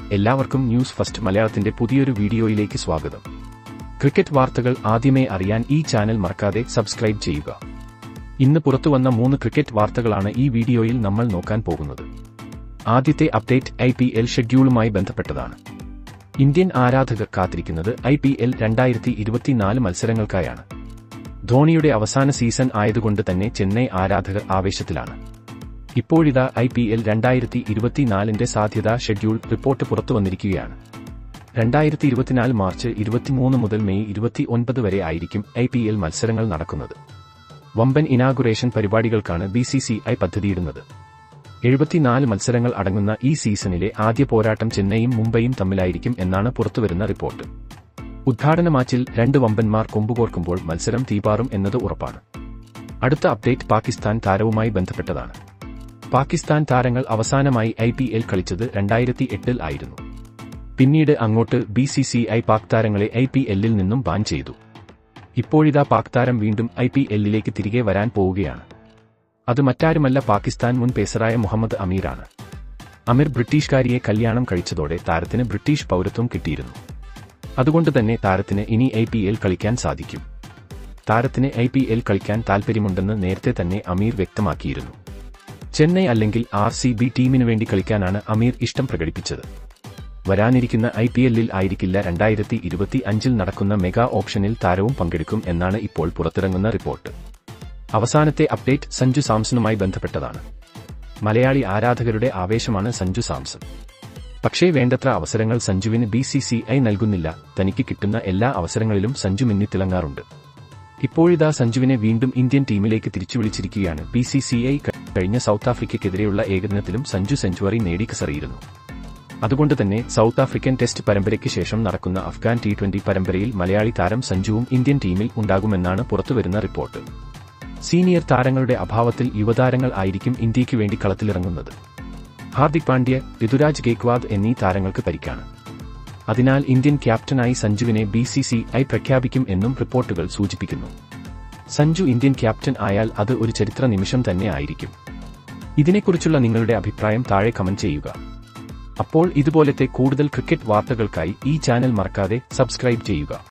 എല്ലാവർക്കും news first മലയാളത്തിന്റെ പുതിയൊരു വീഡിയോയിലേക്ക് സ്വാഗതം ക്രിക്കറ്റ് വാർത്തകൾ ആദ്യമേ അറിയാൻ ഈ ചാനൽ മറക്കാതെ സബ്സ്ക്രൈബ് ചെയ്യുക ഇന്ന് പുറത്തുവന്ന മൂന്ന് ക്രിക്കറ്റ് വാർത്തകളാണ് ഈ വീഡിയോയിൽ നമ്മൾ നോക്കാൻ പോകുന്നത് ആദ്യത്തെ അപ്ഡേറ്റ് ഐ പി എൽ ഷെഡ്യൂളുമായി ബന്ധപ്പെട്ടതാണ് ഇന്ത്യൻ ആരാധകർ കാത്തിരിക്കുന്നത് ഐ പി എൽ രണ്ടായിരത്തി ഇരുപത്തിനാല് മത്സരങ്ങൾക്കായാണ് ധോണിയുടെ അവസാന സീസൺ ആയതുകൊണ്ട് തന്നെ ചെന്നൈ ആരാധകർ ആവേശത്തിലാണ് ഇപ്പോഴിതാ ഐ പി എൽ രണ്ടായിരത്തി ഇരുപത്തിനാലിന്റെ സാധ്യതാ ഷെഡ്യൂൾ റിപ്പോർട്ട് പുറത്തുവന്നിരിക്കുകയാണ് രണ്ടായിരത്തി ഇരുപത്തിനാല് മാർച്ച് ഇരുപത്തിമൂന്ന് മുതൽ മെയ് ഇരുപത്തി ഒൻപത് വരെ ആയിരിക്കും ഐ പി എൽ മത്സരങ്ങൾ നടക്കുന്നത് വമ്പൻ ഇനാഗുറേഷൻ പരിപാടികൾക്കാണ് ബി സി സി ഐ പദ്ധതിയിടുന്നത് എഴുപത്തിനാല് മത്സരങ്ങൾ അടങ്ങുന്ന ഈ സീസണിലെ ആദ്യ പോരാട്ടം ചെന്നൈയും മുംബൈയും തമ്മിലായിരിക്കും എന്നാണ് പുറത്തുവരുന്ന റിപ്പോർട്ട് ഉദ്ഘാടന മാച്ചിൽ രണ്ട് വമ്പന്മാർ കൊമ്പുകോർക്കുമ്പോൾ മത്സരം തീപാറും എന്നത് ഉറപ്പാണ് അടുത്ത അപ്ഡേറ്റ് പാകിസ്ഥാൻ താരവുമായി ബന്ധപ്പെട്ടതാണ് പാകിസ്ഥാൻ താരങ്ങൾ അവസാനമായി ഐ പി എൽ കളിച്ചത് രണ്ടായിരത്തി എട്ടിൽ ആയിരുന്നു പിന്നീട് അങ്ങോട്ട് B C C I Pak താരങ്ങളെ ഐ പി എല്ലിൽ നിന്നും ബാൻ ചെയ്തു ഇപ്പോഴിതാ പാക് താരം വീണ്ടും ഐ പി എല്ലിലേക്ക് തിരികെ വരാൻ പോവുകയാണ് അത് മറ്റാരുമല്ല പാകിസ്ഥാൻ മുൻ പേസറായ മുഹമ്മദ് അമീറാണ് അമീർ ബ്രിട്ടീഷുകാരിയെ കല്യാണം കഴിച്ചതോടെ താരത്തിന് ബ്രിട്ടീഷ് പൗരത്വം കിട്ടിയിരുന്നു അതുകൊണ്ട് തന്നെ താരത്തിന് ഇനി ഐ പി എൽ കളിക്കാൻ സാധിക്കും താരത്തിന് ഐ പി എൽ കളിക്കാൻ താൽപ്പര്യമുണ്ടെന്ന് നേരത്തെ തന്നെ അമീർ വ്യക്തമാക്കിയിരുന്നു ചെന്നൈ അല്ലെങ്കിൽ ആർ സി ബി ടീമിനു വേണ്ടി കളിക്കാനാണ് അമീർ ഇഷ്ടം പ്രകടിപ്പിച്ചത് വരാനിരിക്കുന്ന ഐ പി എല്ലിൽ ആയിരിക്കില്ല രണ്ടായിരത്തി ഇരുപത്തി അഞ്ചിൽ നടക്കുന്ന മെഗാ ഓപ്ഷനിൽ താരവും പങ്കെടുക്കും എന്നാണ് ഇപ്പോൾ പുറത്തിറങ്ങുന്ന റിപ്പോർട്ട് അവസാനത്തെ അപ്ഡേറ്റ് സഞ്ജു സാംസണുമായി ബന്ധപ്പെട്ടതാണ് മലയാളി ആരാധകരുടെ ആവേശമാണ് സഞ്ജു സാംസൺ പക്ഷേ വേണ്ടത്ര അവസരങ്ങൾ സഞ്ജുവിന് ബി സി സി ഐ നൽകുന്നില്ല തനിക്ക് കിട്ടുന്ന എല്ലാ അവസരങ്ങളിലും സഞ്ജു മിന്നിത്തിളങ്ങാറുണ്ട് ഇപ്പോഴിതാ സഞ്ജുവിനെ വീണ്ടും ഇന്ത്യൻ ടീമിലേക്ക് തിരിച്ചു വിളിച്ചിരിക്കുകയാണ് ബി സി സി ഐ കഴിഞ്ഞ സൗത്ത് ആഫ്രിക്കയ്ക്കെതിരെയുള്ള ഏകദിനത്തിലും സഞ്ജു സെഞ്ചുറി നേടി കസറിയിരുന്നു അതുകൊണ്ട് തന്നെ സൗത്ത് ആഫ്രിക്കൻ ടെസ്റ്റ് പരമ്പരയ്ക്ക് ശേഷം നടക്കുന്ന അഫ്ഗാൻ ടി ട്വന്റി പരമ്പരയിൽ മലയാളി താരം സഞ്ജുവും ഇന്ത്യൻ ടീമിൽ ഉണ്ടാകുമെന്നാണ് പുറത്തുവരുന്ന റിപ്പോർട്ട് സീനിയർ താരങ്ങളുടെ അഭാവത്തിൽ യുവതാരങ്ങൾ ആയിരിക്കും ഇന്ത്യയ്ക്ക് വേണ്ടി കളത്തിലിറങ്ങുന്നത് ഹാർദിക് പാണ്ഡ്യ ഋതുരാജ് ഗേക്വാദ് എന്നീ താരങ്ങൾക്ക് പരിക്കാണ് അതിനാൽ ഇന്ത്യൻ ക്യാപ്റ്റനായി സഞ്ജുവിനെ ബി സി സി ഐ പ്രഖ്യാപിക്കും എന്നും റിപ്പോർട്ടുകൾ സൂചിപ്പിക്കുന്നു സഞ്ജു ഇന്ത്യൻ ക്യാപ്റ്റൻ ആയാൽ അത് ഒരു ചരിത്ര നിമിഷം തന്നെ ആയിരിക്കും ഇതിനെക്കുറിച്ചുള്ള നിങ്ങളുടെ അഭിപ്രായം താഴെ കമന്റ് ചെയ്യുക അപ്പോൾ ഇതുപോലത്തെ കൂടുതൽ ക്രിക്കറ്റ് വാർത്തകൾക്കായി ഈ ചാനൽ മറക്കാതെ സബ്സ്ക്രൈബ് ചെയ്യുക